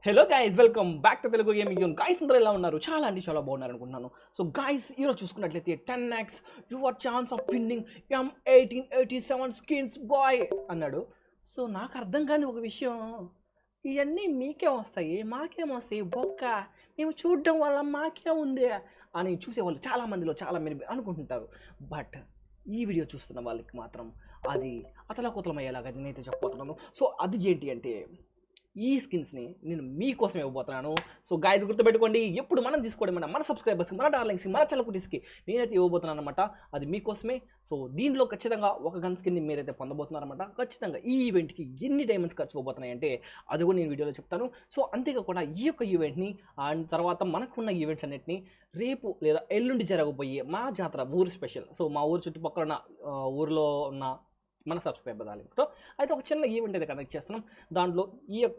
hello guys welcome back to Telugu gaming zone guys అందరూ ఎలా ఉన్నారు చాలా అంటే చాలా బాగున్నారు అనుకుంటున్నాను సో గైస్ ఈరోజు చూసుకున్నట్లయితే ten X your chance of winning M eighteen eighty seven skins boy అన్నాడు సో నాకు అర్థం కాని ఒక విషయం ఇవన్నీ మీకే వస్తాయి మాకేం వస్తాయి బొక్క మేము చూడడం వల్ల మాకే ఉంది అని చూసేవాళ్ళు చాలా మందిలో చాలా మంది అనుకుంటుంటారు బట్ ఈ వీడియో చూస్తున్న వాళ్ళకి మాత్రం అది అతలాకుతలం అయ్యేలాగా నేనైతే చెప్పబోతున్నాను సో అది ఏంటి అంటే ఈ స్కిన్స్ని నేను మీకోసం ఇవ్వబోతున్నాను సో గాయస్ గుర్తుపెట్టుకోండి ఎప్పుడు మనం తీసుకోవడం మన మన సబ్స్క్రైబర్స్కి మన డార్లింగ్స్కి మన చల్లకుటీస్కి నేనైతే ఇవ్వబోతున్నాను అనమాట అది మీకోసమే సో దీనిలో ఖచ్చితంగా ఒక గన్ స్కిన్ని మీరైతే పొందబోతున్నారన్నమాట ఖచ్చితంగా ఈ ఈవెంట్కి ఎన్ని డైమండ్స్ ఖర్చు అవబోతున్నాయి అంటే అది కూడా నేను వీడియోలో చెప్తాను సో అంతేకాకుండా ఈ యొక్క ఈవెంట్ని అండ్ తర్వాత మనకున్న ఈవెంట్స్ అన్నిటిని రేపు లేదా ఎల్లుండి జరగబోయే మా జాతర ఊరు స్పెషల్ సో మా ఊరు చుట్టుపక్కల ఉన్న ఆ, ఊరిలో ఉన్న మన సబ్స్క్రైబర్ డార్లింగ్స్తో అయితే ఒక చిన్న ఈవెంట్ అయితే కండక్ట్ చేస్తున్నాం దాంట్లో ఈ యొక్క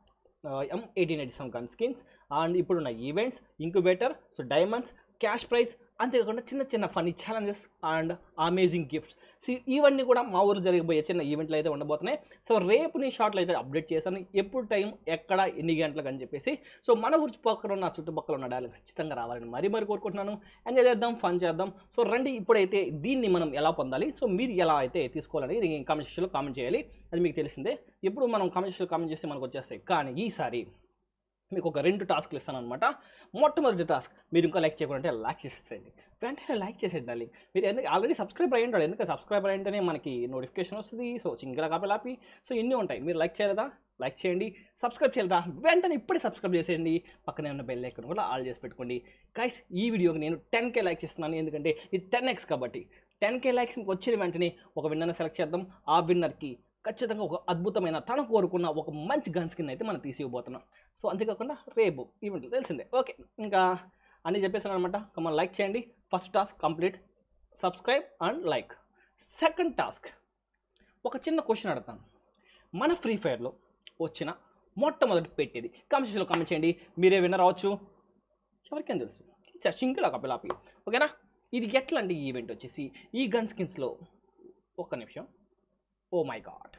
M eighteen eighty seven gun skins and ఇప్పుడున్న events incubator so diamonds cash prize అంతేకాకుండా చిన్న చిన్న funny challenges and amazing gifts so ఇవన్నీ కూడా మా ఊరు జరిగిపోయే చిన్న ఈవెంట్లు అయితే ఉండబోతున్నాయి సో రేపు నీ షార్ట్లో అయితే అప్డేట్ చేశాను ఎప్పుడు టైం ఎక్కడ ఎన్ని గంటలకు అని చెప్పేసి సో మన ఊరి పక్కన ఉన్న చుట్టుపక్కల ఉన్న డాలి ఖచ్చితంగా రావాలని మరీ మరీ కోరుకుంటున్నాను ఎంజాయ్ చేద్దాం ఫన్ చేద్దాం సో రండి ఇప్పుడైతే దీన్ని మనం ఎలా పొందాలి సో మీరు ఎలా అయితే తీసుకోవాలని కామెంట్ సెక్షన్లో కామెంట్ చేయాలి అది మీకు తెలిసిందే ఎప్పుడు మనం కామెంట్ సెక్షన్లో కామెంట్ చేస్తే మనకు వచ్చేస్తాయి కానీ ఈసారి మీకు ఒక రెండు టాస్క్లు ఇస్తాను అనమాట మొట్టమొదటి టాస్క్ మీరు ఇంకా లైక్ చేయకుండా లైక్ చేసేసేయండి వెంటనే లైక్ చేసేయండి మీరు ఎందుకు ఆల్రెడీ సబ్స్క్రైబ్ అయ్యి ఉంటాడు ఎందుకంటే సబ్స్క్రైబ్ అయ్యింటేనే మనకి నోటిఫికేషన్ వస్తుంది సో చింగిల కాపలాపి సో ఇన్ని ఉంటాయి మీరు లైక్ చేయలేదా లైక్ చేయండి సబ్స్క్రైబ్ చేయలేదా వెంటనే ఇప్పుడే సబ్స్క్రైబ్ చేసేయండి పక్కనే ఉన్న బెల్ ఐకన్ కూడా ఆల్ చేసి పెట్టుకోండి గైస్ ఈ వీడియోకి నేను టెన్ కే లైక్స్ ఇస్తున్నాను ఎందుకంటే ఇది టెన్ ఎక్స్ కాబట్టి టెన్ కే లైక్స్ వచ్చిన వెంటనే ఒక విన్నర్ని సెలెక్ట్ చేద్దాం ఆ విన్నర్కి ఖచ్చితంగా ఒక అద్భుతమైన తను కోరుకున్న ఒక మంచి గన్ స్కిన్ అయితే మనం తీసి ఇవ్వబోతున్నాం సో అంతేకాకుండా రేపు ఈవెంట్ తెలిసిందే ఓకే ఇంకా అన్నీ చెప్పేసాను అనమాట కమన్ లైక్ చేయండి first task complete subscribe and like second task ఒక చిన్న క్వశ్చన్ అడుగుతాను మన ఫ్రీ ఫైర్లో వచ్చిన మొట్టమొదటి పెట్టేది కామెంట్స్లో కామెంట్ చేయండి మీరే విన్నర్ అవ్వచ్చు ఎవరికేం తెలుసు సింగిల్ ఒక పిలాపి ఓకేనా ఇది ఎట్లా అండి ఈ ఈవెంట్ వచ్చేసి ఈ గన్ స్కిన్స్లో ఒక్క నిమిషం oh my god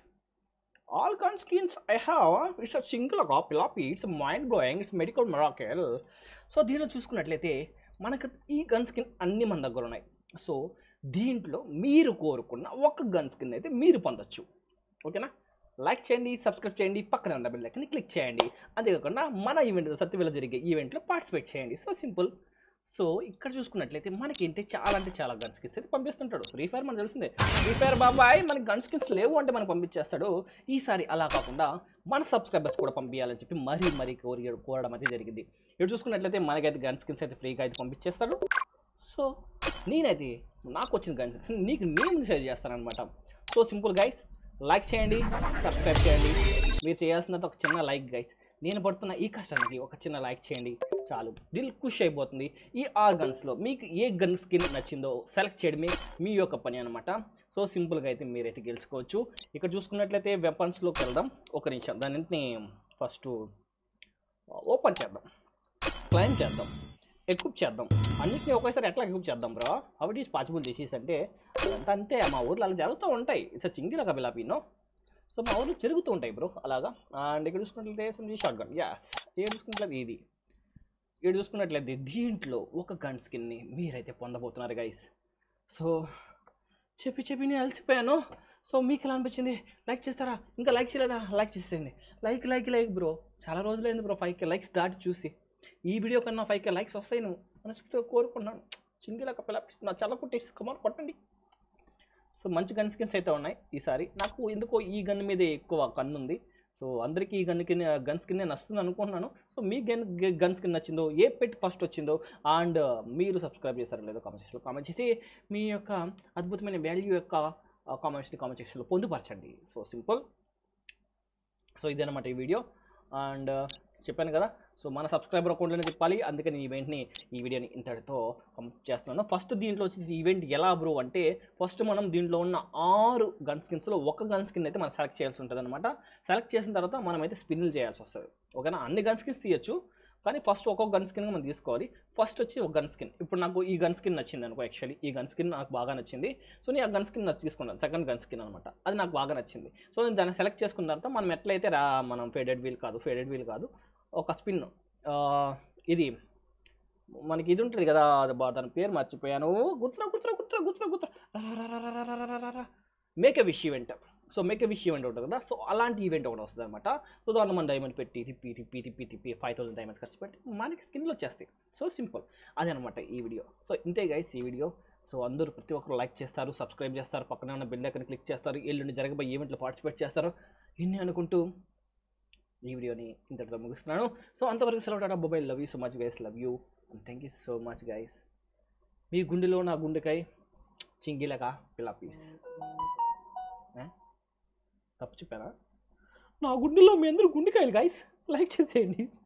all gun skins I have it's a single ఒక పిలాపి it's mind blowing it's medical miracle so దీనిలో చూసుకున్నట్లయితే మనకు ఈ గన్ స్కిన్ అన్ని మన దగ్గర ఉన్నాయి సో దీంట్లో మీరు కోరుకున్న ఒక గన్ స్కిన్ అయితే మీరు పొందొచ్చు ఓకేనా లైక్ చేయండి సబ్స్క్రైబ్ చేయండి పక్కన ఉన్న బెల్ ఐకన్ని క్లిక్ చేయండి అంతేకాకుండా మన ఈవెంట్ సత్యవేళ జరిగే ఈవెంట్లో పార్టిసిపేట్ చేయండి సో సింపుల్ సో ఇక్కడ చూసుకున్నట్లయితే మనకి ఏంటి చాలా అంటే చాలా గన్ స్కిన్స్ అయితే పంపిస్తుంటాడు ఫ్రీ ఫైర్ మనకు తెలిసిందే ఫ్రీ ఫైర్ బాబాయ్ మనకి గన్ స్కిన్స్ లేవు అంటే మనకు పంపించేస్తాడు ఈసారి అలా కాకుండా మన సబ్స్క్రైబర్స్ కూడా పంపించాలని చెప్పి మరీ మరీ కోరి కోరడం అయితే జరిగింది ఇక్కడ చూసుకున్నట్లయితే మనకైతే గన్ స్కిన్స్ అయితే ఫ్రీగా అయితే పంపించేస్తాడు సో నేనైతే నాకు వచ్చిన గన్ స్కిన్స్ నీకు నేను షేర్ చేస్తానన్నమాట సో సింపుల్ గైస్ లైక్ చేయండి సబ్స్క్రైబ్ చేయండి మీరు చేయాల్సినంత ఒక చిన్న లైక్ గైస్ నేను పడుతున్న ఈ కష్టానికి ఒక చిన్న లైక్ చేయండి చాలు దిల్ ఖుష్ అయిపోతుంది ఈ ఆర్ గన్స్లో మీకు ఏ గన్ స్కిన్ నచ్చిందో సెలెక్ట్ చేయడమే మీ యొక్క పని అనమాట సో సింపుల్గా అయితే మీరైతే గెలుచుకోవచ్చు ఇక్కడ చూసుకున్నట్లయితే వెపన్స్లోకి వెళ్దాం ఒక నిమిషం దాన్ని ఫస్ట్ ఓపెన్ చేద్దాం క్లైమ్ చేద్దాం ఎక్విప్ చేద్దాం అన్నిటిని ఒకేసారి ఎట్లా ఎక్విప్ చేద్దాం bro how it is possible చేసేసి అంటే అదంతా అంతే మా ఊర్లో అలా జరుగుతూ ఉంటాయి ఇట్స్ చింగిల కబిలాపీనో సో మా ఊర్లో జరుగుతూ ఉంటాయి బ్రో అలాగా అండ్ ఇక్కడ చూసుకున్నట్లయితే ఎస్ఎంజీ షార్ట్ గన్ యాస్ ఇక్కడ చూసుకున్నట్లయితే ఇది ఇక్కడ చూసుకున్నట్లయితే దీంట్లో ఒక గన్ స్కిన్ని మీరైతే పొందబోతున్నారు గైస్ సో చెప్పి చెప్పి నేను అలసిపోయాను సో మీకు ఎలా అనిపించింది లైక్ చేస్తారా ఇంకా లైక్ చేయలేదా లైక్ చేసేయండి లైక్ లైక్ లైక్ బ్రో చాలా రోజులైంది బ్రో ఫైవ్ కే లైక్స్ దాటి చూసి ఈ వీడియో కన్నా ఫైవ్ కే లైక్స్ వస్తాయి నువ్వు మనస్ఫూర్తిగా కోరుకున్నాను చింగిలాక పిల్ల నా చల్ల కొట్టేసి కమాన్ కొట్టండి సో మంచి గన్ స్కిన్స్ అయితే ఉన్నాయి ఈసారి నాకు ఎందుకో ఈ గన్ మీద ఎక్కువ కన్ను ఉంది సో అందరికీ ఈ గన్ కింద గన్ స్కిన్ నచ్చుతుంది అనుకుంటున్నాను సో మీ గన్ గన్ స్కిన్ నచ్చిందో ఏ పెట్ ఫస్ట్ వచ్చిందో అండ్ మీరు సబ్స్క్రైబ్ చేశారో లేదో కామెంట్ సెక్షన్లో కామెంట్ చేసి మీ యొక్క అద్భుతమైన వాల్యూ యొక్క కామెంట్స్ని కామెంట్ సెక్షన్లో పొందుపరచండి సో సింపుల్ సో ఇదన్నమాట ఈ వీడియో అండ్ చెప్పాను కదా సో మన సబ్స్క్రైబర్ అకౌంట్లోనే చెప్పాలి అందుకని ఈ ఈవెంట్ని ఈ వీడియోని ఇంతటితో కంప్లీట్ చేస్తున్నాను ఫస్ట్ దీంట్లో వచ్చేసి ఈవెంట్ ఎలా బ్రో అంటే ఫస్ట్ మనం దీంట్లో ఉన్న ఆరు గన్ స్కిన్స్లో ఒక గన్ స్కిన్ అయితే మనం సెలెక్ట్ చేయాల్సి ఉంటుంది అనమాట సెలెక్ట్ చేసిన తర్వాత మనం అయితే స్పిన్లు చేయాల్సి వస్తుంది ఓకేనా అన్ని గన్ స్కిన్స్ తీయచ్చు కానీ ఫస్ట్ ఒక్కొక్క గన్ స్కిన్ మనం తీసుకోవాలి ఫస్ట్ వచ్చి ఒక గన్ స్కిన్ ఇప్పుడు నాకు ఈ గన్ స్కిన్ నచ్చింది అనుకో యాక్చువల్లీ ఈ గన్ స్కిన్ నాకు బాగా నచ్చింది సో నేను ఆ గన్ స్కిన్ నచ్చి తీసుకున్నాను సెకండ్ గన్ స్కిన్ అనమాట అది నాకు బాగా నచ్చింది సో నేను దాన్ని సెలెక్ట్ చేసుకున్న తర్వాత మనం ఎట్లయితే రా మనం ఫేడెడ్ వీల్ కాదు ఫేడెడ్ వీల్ కాదు ఒక స్పిన్ ఇది మనకి ఇది ఉంటుంది కదా అది బా- దాని పేరు మర్చిపోయాను గుర్తురా గుర్తురా గుర్తురా గుర్తురా గుర్తురా make a wish event so make a wish event ఉంటుంది కదా సో అలాంటి ఈవెంట్ ఒకటి వస్తుంది అనమాట సో దాంట్లో మన డైమండ్ పెట్టి తిప్పి తిప్పి తిప్పి తిప్పి ఫైవ్ థౌసండ్ డైమండ్స్ ఖర్చు పెట్టి మనకి స్కిన్లు వచ్చేస్తాయి సో సింపుల్ అదే అనమాట ఈ వీడియో సో ఇంతే గైస్ ఈ వీడియో సో అందరూ ప్రతి ఒక్కరు లైక్ చేస్తారు సబ్స్క్రైబ్ చేస్తారు పక్కన ఉన్న బెల్ ఐకన్ క్లిక్ చేస్తారు ఎల్లుండి జరగబోయే ఈవెంట్లో పార్టిసిపేట్ చేస్తారు ఇన్ని అనుకుంటూ ఈ వీడియోని ఇంతటితో ముగిస్తున్నాను సో అంతవరకు సెలవు tata mobile love you so much guys love you and thank you so much guys మీ గుండెలో నా గుండెకాయ చింగిలక పిల్ల పీస్ తప్పు చెప్పానా నా గుండెలో మీ అందరూ గుండెకాయలు గైస్ లైక్ చేసేయండి